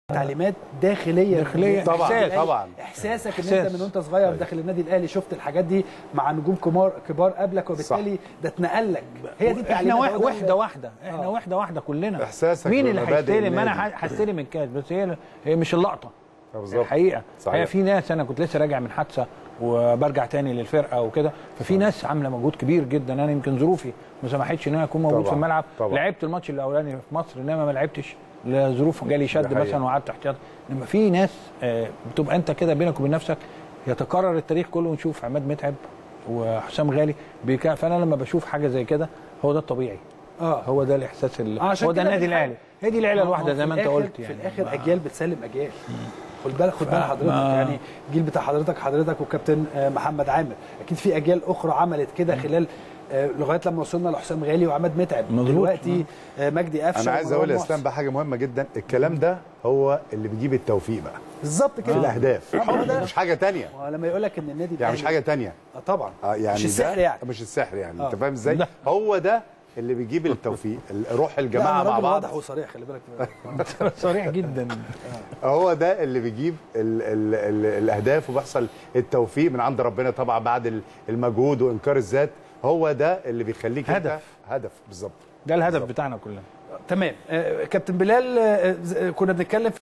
تعليمات داخليه داخلية. طبعا إحساس. طبعا. احساسك ان إحساس. انت من وانت صغير داخل النادي الاهلي شفت الحاجات دي مع نجوم كبار كبار قبلك وبالتالي ده اتنقل لك هي دي احنا التعليمات واحد هو ده وحده واحده احنا آه. واحده واحده كلنا إحساسك مين اللي بمبادئ هيستلم انا النادي. ه- هستلم الكاس بس هي هي مش اللقطه بالظبط. الحقيقه صحيح. هي في ناس انا كنت لسه راجع من حادثه وبرجع تاني للفرقه وكده ففي ناس عامله مجهود كبير جدا انا يمكن ظروفي ما سمحتش ان انا اكون موجود طبعاً. في الملعب طبعاً. لعبت الماتش الاولاني في مصر انما ما لعبتش لظروف جالي شد حقيقة. مثلا وقعدت احتياط انما في ناس آه، بتبقى انت كده بينك وبين نفسك يتكرر التاريخ كله ونشوف عماد متعب وحسام غالي بيكا فانا لما بشوف حاجه زي كده هو ده الطبيعي اه هو ده الاحساس اللي آه، عشان هو ده كده النادي بنحاول- الاهلي هي دي العيله ما هو الواحده في زي ما انت الآخر- قلت يعني في الاخر ما- اجيال بتسلم اجيال خد بالك خد بالك حضرتك ما- يعني الجيل بتاع حضرتك حضرتك وكابتن آه، محمد عامر اكيد في اجيال اخرى عملت كده خلال آه، لغايه لما وصلنا لحسام غالي وعماد متعب مظبوط. دلوقتي آه، مجدي قفشه انا عايز ومروان اقول يا محسن. اسلام بقى حاجه مهمه جدا الكلام ده هو اللي بيجيب التوفيق بقى بالظبط كده في الاهداف هو ده. مش حاجه تانية ولما يقول لك ان النادي يعني مش الأهلي- حاجه تانية آه، طبعا اه يعني مش ده- السحر يعني مش السحر يعني آه. انت فاهم ازاي ده. هو ده اللي بيجيب التوفيق روح لا، الجماعه أنا مع راجل بعض واضح وصريح خلي بالك صريح جدا هو ده اللي بيجيب ال ال ال الاهداف وبيحصل التوفيق من عند ربنا طبعا بعد ال- المجهود وانكار الذات هو ده اللي بيخليك أنت- هدف. هدف بالظبط ده الهدف بتاعنا كلنا تمام آه، كابتن بلال آه، آه، كنا بنتكلم